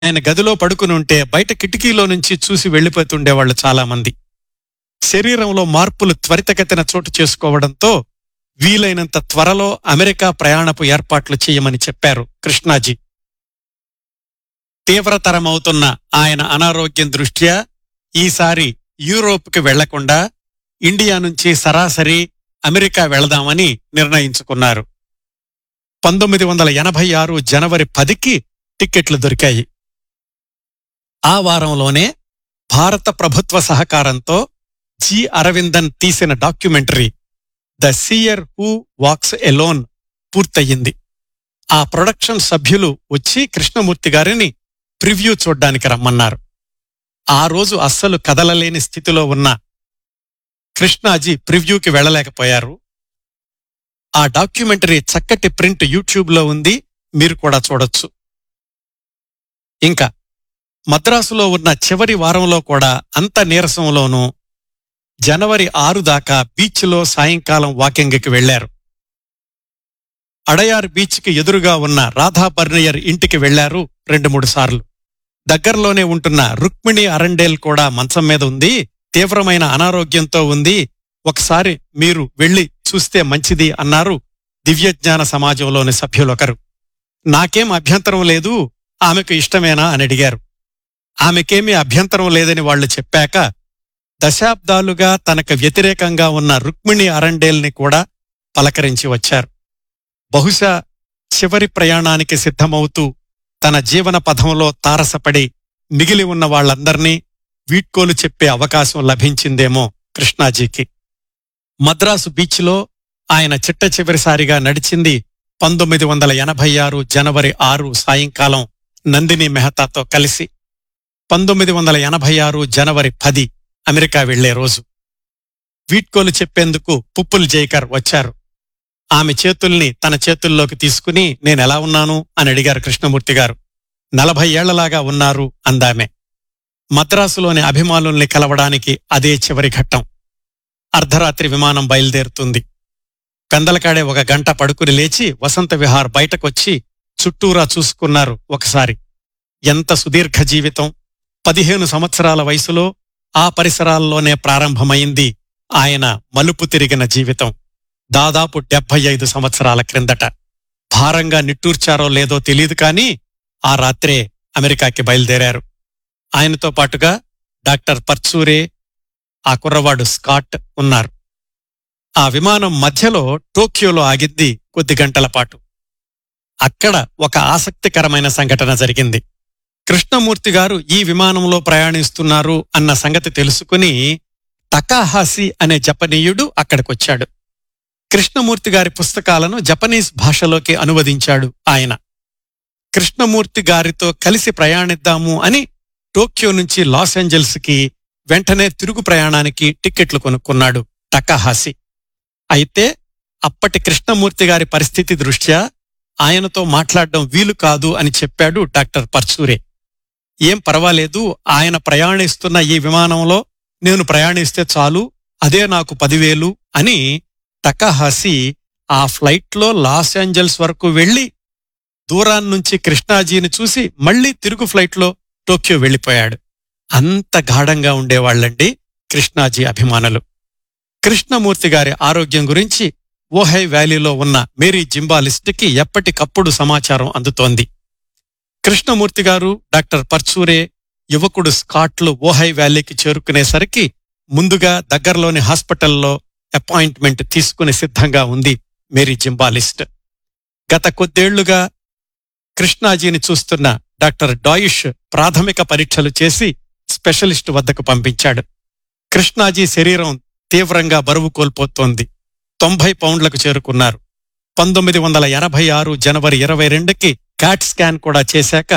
ఆయన గదిలో పడుకుని ఉంటే బయట కిటికీలో నుంచి చూసి వెళ్లిపోతుండేవాళ్లు చాలా మంది శరీరంలో మార్పులు త్వరితగతిన చోటు చేసుకోవడంతో వీలైనంత త్వరలో అమెరికా ప్రయాణపు ఏర్పాట్లు చేయమని చెప్పారు కృష్ణాజీ తీవ్రతరమవుతున్న ఆయన అనారోగ్యం దృష్ట్యా ఈసారి యూరోప్కి వెళ్లకుండా ఇండియా నుంచి సరాసరి అమెరికా వెళదామని నిర్ణయించుకున్నారు పంతొమ్మిది వందల ఎనభై ఆరు జనవరి పదికి టిక్కెట్లు దొరికాయి ఆ వారంలోనే భారత ప్రభుత్వ సహకారంతో జి అరవిందన్ తీసిన documentary the seer who walks alone పూర్తయింది ఆ ప్రొడక్షన్ సభ్యులు వచ్చి కృష్ణమూర్తి గారిని ప్రివ్యూ చూడ్డానికి రమ్మన్నారు ఆ రోజు అస్సలు కదలలేని స్థితిలో ఉన్న కృష్ణాజీ ప్రివ్యూకి వెళ్ళలేకపోయారు ఆ డాక్యుమెంటరీ చక్కటి ప్రింట్ యూట్యూబ్లో ఉంది మీరు కూడా చూడొచ్చు ఇంకా మద్రాసులో ఉన్న చివరి వారంలో కూడా అంత నీరసంలోనూ జనవరి ఆరు దాకా బీచ్లో సాయంకాలం వాకింగ్కి వెళ్లారు అడయార్ బీచ్కి ఎదురుగా ఉన్న రాధా బర్నియర్ ఇంటికి వెళ్లారు రెండు మూడు సార్లు దగ్గరలోనే ఉంటున్న రుక్మిణి అరండేల్ కూడా మంచం మీద ఉంది తీవ్రమైన అనారోగ్యంతో ఉంది ఒకసారి మీరు వెళ్లి చూస్తే మంచిది అన్నారు దివ్యజ్ఞాన సమాజంలోని సభ్యులొకరు నాకేం అభ్యంతరం లేదు ఆమెకు ఇష్టమేనా అని అడిగారు ఆమెకేమీ అభ్యంతరం లేదని వాళ్లు చెప్పాక దశాబ్దాలుగా తనకు వ్యతిరేకంగా ఉన్న రుక్మిణి అరండేల్ని కూడా పలకరించి వచ్చారు బహుశా చివరి ప్రయాణానికి సిద్ధమవుతూ తన జీవన పథంలో తారసపడి మిగిలి ఉన్న వాళ్లందర్నీ వీడ్కోలు చెప్పే అవకాశం లభించిందేమో కృష్ణాజీకి మద్రాసు బీచ్లో ఆయన చిట్ట చివరిసారిగా నడిచింది పంతొమ్మిది వందల ఎనభై ఆరు జనవరి ఆరు సాయంకాలం నందిని మెహతాతో కలిసి పంతొమ్మిది వందల ఎనభై ఆరు జనవరి పది అమెరికా వెళ్లే రోజు వీడ్కోలు చెప్పేందుకు పుప్పుల్ జైకర్ వచ్చారు ఆమె చేతుల్ని తన చేతుల్లోకి తీసుకుని నేనెలా ఉన్నాను అని అడిగారు కృష్ణమూర్తి గారు నలభై ఏళ్లలాగా ఉన్నారు అందామె మద్రాసులోని అభిమానుల్ని కలవడానికి అదే చివరి ఘట్టం అర్ధరాత్రి విమానం బయలుదేరుతుంది పెందలకాడే ఒక గంట పడుకుని లేచి వసంత విహార్ బయటకొచ్చి చుట్టూరా చూసుకున్నారు ఒకసారి ఎంత సుదీర్ఘ జీవితం పదిహేను సంవత్సరాల వయసులో ఆ పరిసరాల్లోనే ప్రారంభమైంది ఆయన మలుపు తిరిగిన జీవితం దాదాపు డెబ్బై ఐదు సంవత్సరాల క్రిందట భారంగా నిట్టూర్చారో లేదో తెలియదు కానీ ఆ రాత్రే అమెరికాకి బయలుదేరారు ఆయనతో పాటుగా డాక్టర్ పర్చూరే ఆ కుర్రవాడు స్కాట్ ఉన్నారు ఆ విమానం మధ్యలో టోక్యోలో ఆగింది కొద్ది గంటల పాటు అక్కడ ఒక ఆసక్తికరమైన సంఘటన జరిగింది కృష్ణమూర్తి గారు ఈ విమానంలో ప్రయాణిస్తున్నారు అన్న సంగతి తెలుసుకుని టకాహాసి అనే జపనీయుడు అక్కడికొచ్చాడు కృష్ణమూర్తి గారి పుస్తకాలను జపనీస్ భాషలోకి అనువదించాడు ఆయన కృష్ణమూర్తి గారితో కలిసి ప్రయాణిద్దాము అని టోక్యో నుంచి లాస్ ఏంజల్స్కి వెంటనే తిరుగు ప్రయాణానికి టిక్కెట్లు కొనుక్కున్నాడు టకాహాసి అయితే అప్పటి కృష్ణమూర్తి గారి పరిస్థితి దృష్ట్యా ఆయనతో మాట్లాడడం వీలు కాదు అని చెప్పాడు డాక్టర్ పర్సూరే ఏం పర్వాలేదు ఆయన ప్రయాణిస్తున్న ఈ విమానంలో నేను ప్రయాణిస్తే చాలు అదే నాకు పదివేలు అని టకాహాసి ఆ ఫ్లైట్లో లాస్ ఏంజల్స్ వరకు వెళ్లి దూరాన్నుంచి కృష్ణాజీని చూసి మళ్లీ తిరుగు ఫ్లైట్లో టోక్యో వెళ్లిపోయాడు అంత గాఢంగా ఉండేవాళ్లండి కృష్ణాజీ అభిమానులు కృష్ణమూర్తి గారి ఆరోగ్యం గురించి ఓహై వ్యాలీలో ఉన్న మేరీ జింబాలిస్ట్కి ఎప్పటికప్పుడు సమాచారం అందుతోంది కృష్ణమూర్తి గారు డాక్టర్ పర్చూరే యువకుడు స్కాట్లు ఓహై వ్యాలీకి చేరుకునేసరికి ముందుగా దగ్గరలోని హాస్పిటల్లో అపాయింట్మెంట్ తీసుకుని సిద్ధంగా ఉంది మేరీ జింబాలిస్ట్ గత కొద్దేళ్లుగా కృష్ణాజీని చూస్తున్న డాక్టర్ డాయిష్ ప్రాథమిక పరీక్షలు చేసి స్పెషలిస్ట్ వద్దకు పంపించాడు కృష్ణాజీ శరీరం తీవ్రంగా బరువు కోల్పోతోంది తొంభై పౌండ్లకు చేరుకున్నారు పంతొమ్మిది వందల ఎనభై ఆరు జనవరి ఇరవై రెండుకి క్యాట్ స్కాన్ కూడా చేశాక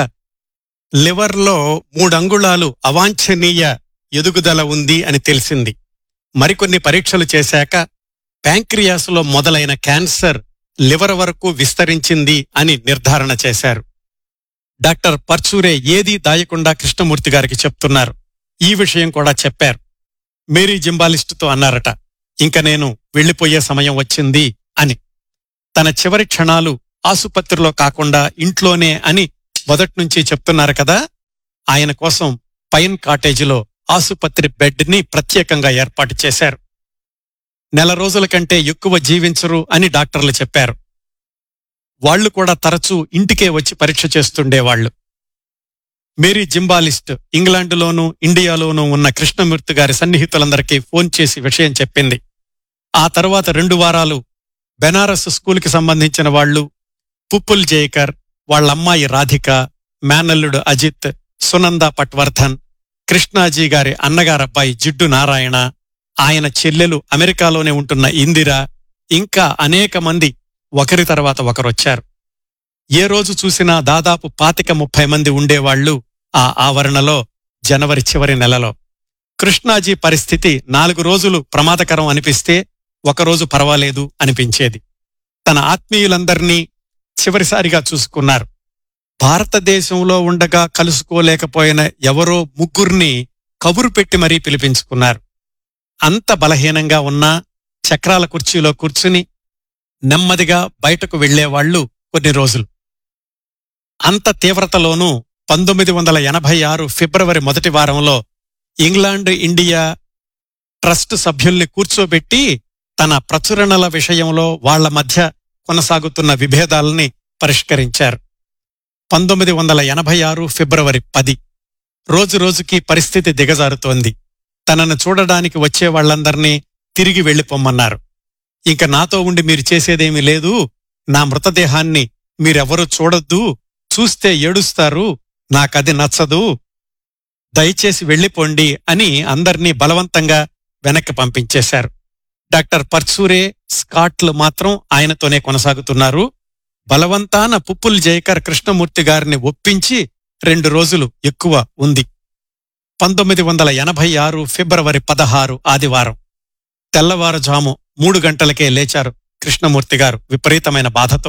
లివర్లో మూడంగుళాలు అవాంఛనీయ ఎదుగుదల ఉంది అని తెలిసింది మరికొన్ని పరీక్షలు చేశాక ప్యాంక్రియాస్లో మొదలైన క్యాన్సర్ లివర్ వరకు విస్తరించింది అని నిర్ధారణ చేశారు డాక్టర్ పర్చూరే ఏదీ దాయకుండా కృష్ణమూర్తి గారికి చెప్తున్నారు ఈ విషయం కూడా చెప్పారు మేరీ జింబాలిస్టుతో అన్నారట ఇంక నేను వెళ్లిపోయే సమయం వచ్చింది అని తన చివరి క్షణాలు ఆసుపత్రిలో కాకుండా ఇంట్లోనే అని మొదట్నుంచి చెప్తున్నారు కదా ఆయన కోసం పైన్ కాటేజీలో ఆసుపత్రి బెడ్ ని ప్రత్యేకంగా ఏర్పాటు చేశారు నెల రోజుల కంటే ఎక్కువ జీవించరు అని డాక్టర్లు చెప్పారు వాళ్లు కూడా తరచూ ఇంటికే వచ్చి పరీక్ష చేస్తుండేవాళ్లు మేరీ జింబాలిస్ట్ ఇంగ్లాండులోనూ ఇండియాలోనూ ఉన్న కృష్ణమూర్తి గారి సన్నిహితులందరికీ ఫోన్ చేసి విషయం చెప్పింది ఆ తర్వాత రెండు వారాలు బెనారస్ స్కూల్కి సంబంధించిన వాళ్ళు పుప్పుల్ జైకర్ వాళ్ళమ్మాయి రాధిక మేనల్లుడు అజిత్ సునంద పట్వర్ధన్ కృష్ణాజీ గారి అన్నగారబ్బాయి జిడ్డు నారాయణ ఆయన చెల్లెలు అమెరికాలోనే ఉంటున్న ఇందిర ఇంకా అనేక మంది ఒకరి తర్వాత ఒకరొచ్చారు ఏ రోజు చూసినా దాదాపు పాతిక ముప్పై మంది ఉండేవాళ్లు ఆ ఆవరణలో జనవరి చివరి నెలలో కృష్ణాజీ పరిస్థితి నాలుగు రోజులు ప్రమాదకరం అనిపిస్తే ఒకరోజు పర్వాలేదు అనిపించేది తన ఆత్మీయులందర్నీ చివరిసారిగా చూసుకున్నారు భారతదేశంలో ఉండగా కలుసుకోలేకపోయిన ఎవరో ముగ్గుర్ని కబురు పెట్టి మరీ పిలిపించుకున్నారు అంత బలహీనంగా ఉన్నా చక్రాల కుర్చీలో కూర్చుని నెమ్మదిగా బయటకు వెళ్లేవాళ్లు కొన్ని రోజులు అంత తీవ్రతలోనూ పంతొమ్మిది వందల ఎనభై ఆరు ఫిబ్రవరి మొదటి వారంలో ఇంగ్లాండ్ ఇండియా ట్రస్ట్ సభ్యుల్ని కూర్చోబెట్టి తన ప్రచురణల విషయంలో వాళ్ల మధ్య కొనసాగుతున్న విభేదాలని పరిష్కరించారు పంతొమ్మిది వందల ఎనభై ఆరు ఫిబ్రవరి పది రోజు రోజుకి పరిస్థితి దిగజారుతోంది తనను చూడడానికి వచ్చే వాళ్లందర్నీ తిరిగి వెళ్ళిపోమ్మన్నారు ఇంక నాతో ఉండి మీరు చేసేదేమీ లేదు నా మృతదేహాన్ని మీరెవరూ చూడొద్దు చూస్తే ఏడుస్తారు నాకది నచ్చదు దయచేసి వెళ్ళిపోండి అని అందర్నీ బలవంతంగా వెనక్కి పంపించేశారు డాక్టర్ పర్సూరే స్కాట్లు మాత్రం ఆయనతోనే కొనసాగుతున్నారు బలవంతాన పుప్పుల్ జయకర్ కృష్ణమూర్తి గారిని ఒప్పించి రెండు రోజులు ఎక్కువ ఉంది పంతొమ్మిది వందల ఎనభై ఆరు ఫిబ్రవరి పదహారు ఆదివారం తెల్లవారుజాము మూడు గంటలకే లేచారు కృష్ణమూర్తి గారు విపరీతమైన బాధతో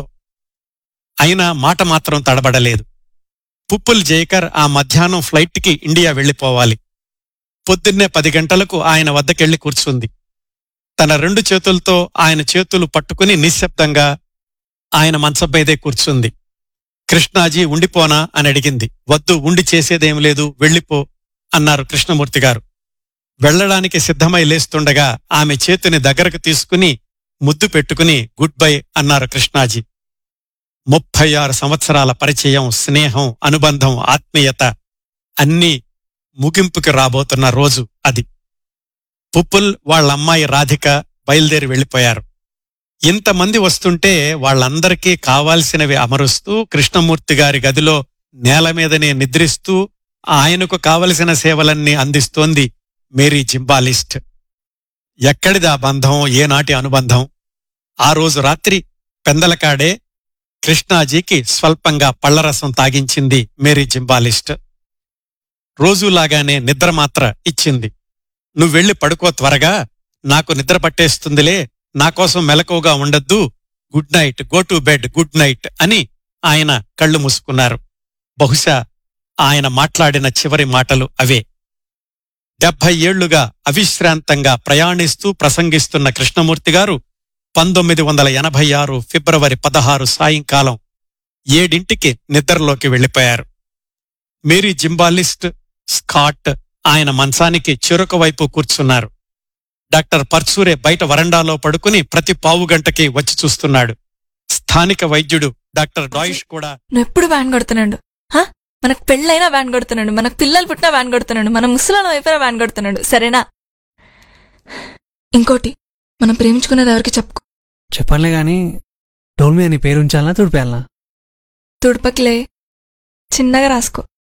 అయినా మాట మాత్రం తడబడలేదు పుప్పుల్ జయకర్ ఆ మధ్యాహ్నం ఫ్లైట్కి ఇండియా వెళ్లిపోవాలి పొద్దున్నే పది గంటలకు ఆయన వద్దకెళ్లి కూర్చుంది తన రెండు చేతులతో ఆయన చేతులు పట్టుకుని నిశ్శబ్దంగా ఆయన మంచంపైదే కూర్చుంది కృష్ణాజీ ఉండిపోనా అని అడిగింది వద్దు ఉండి చేసేదేం లేదు వెళ్ళిపో అన్నారు కృష్ణమూర్తి గారు వెళ్లడానికి సిద్ధమై లేస్తుండగా ఆమె చేతిని దగ్గరకు తీసుకుని ముద్దు పెట్టుకుని గుడ్ బై అన్నారు కృష్ణాజీ ముప్పై ఆరు సంవత్సరాల పరిచయం స్నేహం అనుబంధం ఆత్మీయత అన్నీ ముగింపుకి రాబోతున్న రోజు అది పుప్పుల్ వాళ్ళ అమ్మాయి రాధిక బయలుదేరి వెళ్లిపోయారు ఇంతమంది వస్తుంటే వాళ్ళందరికీ కావాల్సినవి అమరుస్తూ కృష్ణమూర్తి గారి గదిలో నేల మీదనే నిద్రిస్తూ ఆయనకు కావలసిన సేవలన్నీ అందిస్తోంది మేరీ జింబాలిస్ట్ ఎక్కడిదా బంధం ఏనాటి అనుబంధం ఆ రోజు రాత్రి పెందలకాడే కృష్ణాజీకి స్వల్పంగా పళ్లరసం తాగించింది మేరీ జింబాలిస్ట్ రోజులాగానే నిద్ర మాత్ర ఇచ్చింది నువ్వెళ్ళి పడుకో త్వరగా నాకు నిద్ర పట్టేస్తుందిలే నాకోసం మెలకువగా ఉండద్దు good night go to bed good night అని ఆయన కళ్ళు మూసుకున్నారు బహుశా ఆయన మాట్లాడిన చివరి మాటలు అవే డెబ్భై ఏళ్లుగా అవిశ్రాంతంగా ప్రయాణిస్తూ ప్రసంగిస్తున్న కృష్ణమూర్తి గారు పంతొమ్మిది వందల ఎనభై ఆరు ఫిబ్రవరి పదహారు సాయంకాలం ఏడింటికి నిద్రలోకి వెళ్లిపోయారు మేరీ జింబాలిస్ట్ స్కాట్ ఆయన మంచానికి చెరొక వైపు కూర్చున్నారు డాక్టర్ పర్సూరే బయట వరండాలో పడుకుని ప్రతి పావు గంటకి వచ్చి చూస్తున్నాడు స్థానిక వైద్యుడు డాక్టర్ డాయిష్ కూడా నువ్వు ఎప్పుడు వ్యాన్ కొడుతున్నాడు హా? మనకు పెళ్ళైనా వ్యాన్ కొడుతున్నాడు మనకు పిల్లలు పుట్టినా వ్యాన్ కొడుతున్నాడు మన ముసలాలం అయిపోయినా వ్యాన్ కొడుతున్నాడు సరేనా ఇంకోటి మనం ప్రేమించుకున్నది ఎవరికి చెప్పుకో చెప్పనులే గాని డోల్ మీద నీ పేరు ఉంచాలనా తుడిపేయాలనా తుడుపకిలే చిన్నగా రాసుకో